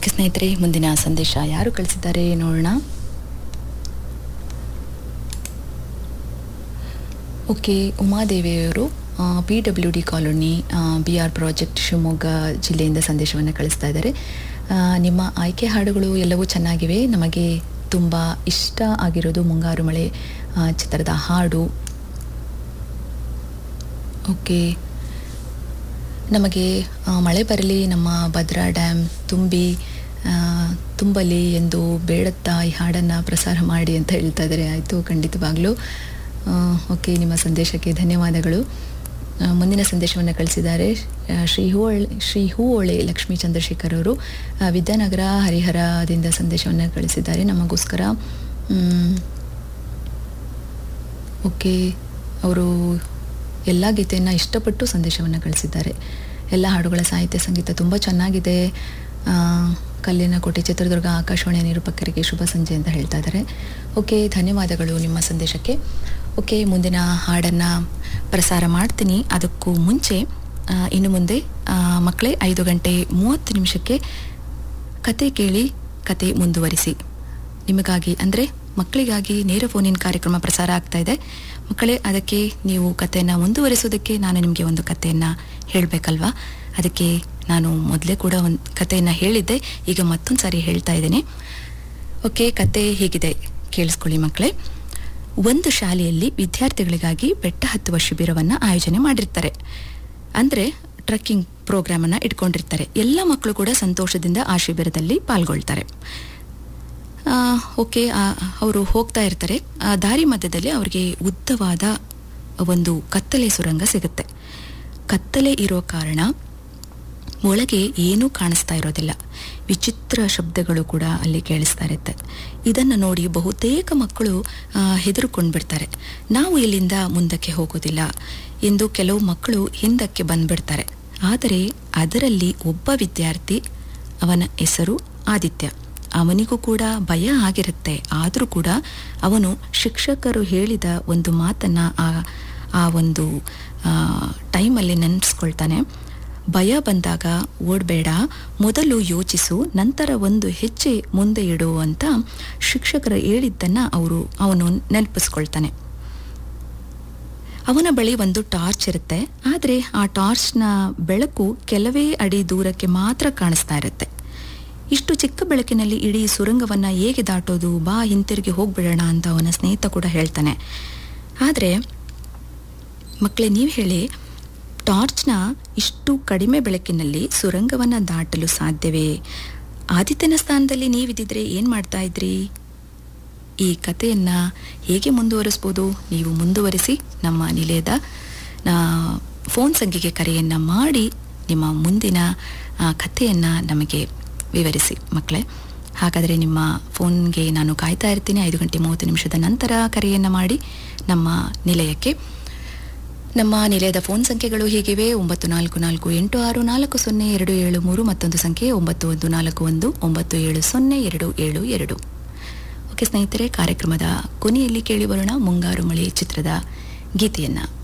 okay ಸ್ನೇಹಿತರೆ ಮುಂದಿನ ಸಂದೇಶ ಯಾರು ಕಳಿಸಿದ್ದಾರೆ ನೋಡೋಣ ಓಕೆ ಉಮಾದೇವಿಯವರು P W D colony B R project Shivamogga ಜಿಲ್ಲೆಯಿಂದ ಸಂದೇಶವನ್ನು ಕಳಿಸ್ತಾ ಇದ್ದಾರೆ ಆ, ನಿಮ್ಮ ಆಯ್ಕೆ ಹಾಡುಗಳು ಎಲ್ಲವೂ ಚೆನ್ನಾಗಿವೆ ನಮಗೆ ತುಂಬ ಇಷ್ಟ ಆಗಿರೋದು ಮುಂಗಾರು ಮಳೆ ಆ, ಚಿತ್ರದ ಹಾಡು ಓಕೆ ನಮಗೆ ಆ, ಮಳೆ ಬರಲಿ ನಮ್ಮ ಭದ್ರಾ ಡ್ಯಾಮ್ ತುಂಬಿ ಆ, ತುಂಬಲಿ ಎಂದು ಬೇಡತ್ತಾ ಈ ಹಾಡನ್ನು ಪ್ರಸಾರ ಮಾಡಿ ಅಂತ ಹೇಳ್ತಾ ಇದ್ದಾರೆ ಆಯಿತು ಖಂಡಿತವಾಗ್ಲೂ ಆ, ಓಕೆ ನಿಮ್ಮ ಸಂದೇಶಕ್ಕೆ ಧನ್ಯವಾದಗಳು ಆ, ಮುಂದಿನ ಸಂದೇಶವನ್ನು ಕಳಿಸಿದ್ದಾರೆ ಆ, ಶ್ರೀ ಹೂವಳೆ ಶ್ರೀ ಹೂವೊಳೆ ಲಕ್ಷ್ಮೀ ಚಂದ್ರಶೇಖರ್ ಅವರು ಆ, ವಿದ್ಯಾನಗರ ಹರಿಹರದಿಂದ ಸಂದೇಶವನ್ನು ಕಳಿಸಿದ್ದಾರೆ ನಮಗೋಸ್ಕರ ಮ್, ಓಕೆ ಅವರು ಎಲ್ಲ ಗೀತೆಯನ್ನು ಇಷ್ಟಪಟ್ಟು ಸಂದೇಶವನ್ನು ಕಳಿಸಿದ್ದಾರೆ ಎಲ್ಲ ಹಾಡುಗಳ ಸಾಹಿತ್ಯ ಸಂಗೀತ ತುಂಬ ಚೆನ್ನಾಗಿದೆ ಆ, ಕಲ್ಲಿನ ಕೋಟೆ ಚಿತ್ರದುರ್ಗ ಆಕಾಶವಾಣಿಯ ನಿರೂಪಕರಿಗೆ ಶುಭ ಸಂಜೆ ಅಂತ ಹೇಳ್ತಾ ಇದ್ದಾರೆ ಓಕೆ ಧನ್ಯವಾದಗಳು ನಿಮ್ಮ ಸಂದೇಶಕ್ಕೆ ಓಕೆ ಮುಂದಿನ ಹಾಡನ್ನು ಪ್ರಸಾರ ಮಾಡ್ತೀನಿ ಅದಕ್ಕೂ ಮುಂಚೆ ಆ, ಇನ್ನು ಮುಂದೆ ಆ, ಮಕ್ಕಳೇ ಐದು ಗಂಟೆ ಮೂವತ್ತು ನಿಮಿಷಕ್ಕೆ ಕತೆ ಕೇಳಿ ಕತೆ ಮುಂದುವರಿಸಿ ನಿಮಗಾಗಿ ಅಂದರೆ ಮಕ್ಕಳಿಗಾಗಿ ನೇರ ಫೋನಿನ ಕಾರ್ಯಕ್ರಮ ಪ್ರಸಾರ ಆಗ್ತಾ ಇದೆ ಮಕ್ಕಳೇ ಅದಕ್ಕೆ ನೀವು ಕಥೆಯನ್ನು ಮುಂದುವರಿಸೋದಕ್ಕೆ ನಾನು ನಿಮಗೆ ಒಂದು ಕಥೆಯನ್ನು ಹೇಳಬೇಕಲ್ವಾ ಅದಕ್ಕೆ ನಾನು ಮೊದಲೇ ಕೂಡ ಒಂದು ಕಥೆಯನ್ನು ಹೇಳಿದ್ದೆ ಈಗ ಮತ್ತೊಂದು ಸಾರಿ ಹೇಳ್ತಾ ಇದ್ದೇನೆ ಓಕೆ ಕತೆ ಹೀಗಿದೆ ಕೇಳಿಸ್ಕೊಳ್ಳಿ ಮಕ್ಕಳೇ ಒಂದು ಶಾಲೆಯಲ್ಲಿ ವಿದ್ಯಾರ್ಥಿಗಳಿಗಾಗಿ ಬೆಟ್ಟ ಹತ್ತುವ ಶಿಬಿರವನ್ನು ಆಯೋಜನೆ ಮಾಡಿರ್ತಾರೆ ಅಂದರೆ ಟ್ರಕ್ಕಿಂಗ್ ಪ್ರೋಗ್ರಾಮನ್ನು ಇಟ್ಕೊಂಡಿರ್ತಾರೆ ಎಲ್ಲ ಮಕ್ಕಳು ಕೂಡ ಸಂತೋಷದಿಂದ ಆ ಶಿಬಿರದಲ್ಲಿ ಪಾಲ್ಗೊಳ್ತಾರೆ ಆ, ಓಕೆ ಅವರು ಹೋಗ್ತಾ ಇರ್ತಾರೆ ಆ ದಾರಿ ಮಧ್ಯದಲ್ಲಿ ಅವರಿಗೆ ಉದ್ದವಾದ ಒಂದು ಕತ್ತಲೆ ಸುರಂಗ ಸಿಗುತ್ತೆ ಕತ್ತಲೆ ಇರೋ ಕಾರಣ ಒಳಗೆ ಏನೂ ಕಾಣಿಸ್ತಾ ಇರೋದಿಲ್ಲ ವಿಚಿತ್ರ ಶಬ್ದಗಳು ಕೂಡ ಅಲ್ಲಿ ಕೇಳಿಸ್ತಾ ಇರುತ್ತೆ ಇದನ್ನು ನೋಡಿ ಬಹುತೇಕ ಮಕ್ಕಳು ಆ, ಹೆದರ್ಕೊಂಡು ಬಿಡ್ತಾರೆ ನಾವು ಇಲ್ಲಿಂದ ಮುಂದಕ್ಕೆ ಹೋಗೋದಿಲ್ಲ ಎಂದು ಕೆಲವು ಮಕ್ಕಳು ಹಿಂದಕ್ಕೆ ಬಂದ್ಬಿಡ್ತಾರೆ ಆದರೆ ಅದರಲ್ಲಿ ಒಬ್ಬ ವಿದ್ಯಾರ್ಥಿ ಅವನ ಹೆಸರು ಆದಿತ್ಯ ಅವನಿಗೂ ಕೂಡ ಭಯ ಆಗಿರುತ್ತೆ ಆದರೂ ಕೂಡ ಅವನು ಶಿಕ್ಷಕರು ಹೇಳಿದ ಒಂದು ಮಾತನ್ನು ಆ ಆ ಒಂದು ಟೈಮಲ್ಲಿ ನೆನೆಸ್ಕೊಳ್ತಾನೆ ಭಯ ಬಂದಾಗ ಓಡಬೇಡ ಮೊದಲು ಯೋಚಿಸು ನಂತರ ಒಂದು ಹೆಜ್ಜೆ ಮುಂದೆ ಇಡು ಅಂತ ಶಿಕ್ಷಕರು ಹೇಳಿದ್ದನ್ನು ಅವರು ಅವನು ನೆನಪಿಸ್ಕೊಳ್ತಾನೆ ಅವನ ಬಳಿ ಒಂದು ಟಾರ್ಚ್ ಇರುತ್ತೆ ಆದರೆ ಆ ಟಾರ್ಚ್ನ ಬೆಳಕು ಕೆಲವೇ ಅಡಿ ದೂರಕ್ಕೆ ಮಾತ್ರ ಕಾಣಿಸ್ತಾ ಇರುತ್ತೆ ಇಷ್ಟು ಚಿಕ್ಕ ಬೆಳಕಿನಲ್ಲಿ ಇಡೀ ಸುರಂಗವನ್ನು ಹೇಗೆ ದಾಟೋದು ಬಾ ಹಿಂತಿರುಗಿ ಹೋಗ್ಬಿಡೋಣ ಅಂತ ಅವನ ಸ್ನೇಹಿತ ಕೂಡ ಹೇಳ್ತಾನೆ ಆದರೆ ಮಕ್ಕಳೇ ನೀವು ಹೇಳಿ ಟಾರ್ಚ್ನ ಇಷ್ಟು ಕಡಿಮೆ ಬೆಳಕಿನಲ್ಲಿ ಸುರಂಗವನ್ನು ದಾಟಲು ಸಾಧ್ಯವೇ ಆದಿತ್ಯನ ಸ್ಥಾನದಲ್ಲಿ ನೀವಿದ್ದಿದ್ರೆ ಏನು ಮಾಡ್ತಾ ಇದ್ರಿ ಈ ಕಥೆಯನ್ನು ಹೇಗೆ ಮುಂದುವರಿಸ್ಬೋದು ನೀವು ಮುಂದುವರಿಸಿ ನಮ್ಮ ನಿಲಯದ ಆ, ಫೋನ್ ಸಂಖ್ಯೆಗೆ ಕರೆಯನ್ನು ಮಾಡಿ ನಿಮ್ಮ ಮುಂದಿನ ಆ, ಕಥೆಯನ್ನು ನಮಗೆ ವಿವರಿಸಿ ಮಕ್ಕಳೇ ಹಾಗಾದರೆ ನಿಮ್ಮ ಫೋನ್ಗೆ ನಾನು ಕಾಯ್ತಾ ಇರ್ತೀನಿ ಐದು ಗಂಟೆ ಮೂವತ್ತು ನಿಮಿಷದ ನಂತರ ಕರೆಯನ್ನು ಮಾಡಿ ನಮ್ಮ ನಿಲಯಕ್ಕೆ ನಮ್ಮ ನಿಲಯದ ಫೋನ್ ಸಂಖ್ಯೆಗಳು ಹೀಗಿವೆ ಒಂಬತ್ತು ನಾಲ್ಕು ನಾಲ್ಕು ಎಂಟು ಆರು ನಾಲ್ಕು ಸೊನ್ನೆ ಎರಡು ಏಳು ಮೂರು ಮತ್ತೊಂದು ಸಂಖ್ಯೆ ಒಂಬತ್ತು ಒಂದು ನಾಲ್ಕು ಒಂದು ಒಂಬತ್ತು ಏಳು ಸೊನ್ನೆ ಎರಡು ಏಳು ಎರಡು ಓಕೆ ಸ್ನೇಹಿತರೆ ಕಾರ್ಯಕ್ರಮದ ಕೊನೆಯಲ್ಲಿ ಕೇಳಿ ಬರೋಣ ಮುಂಗಾರು ಮಳೆ ಚಿತ್ರದ ಗೀತೆಯನ್ನು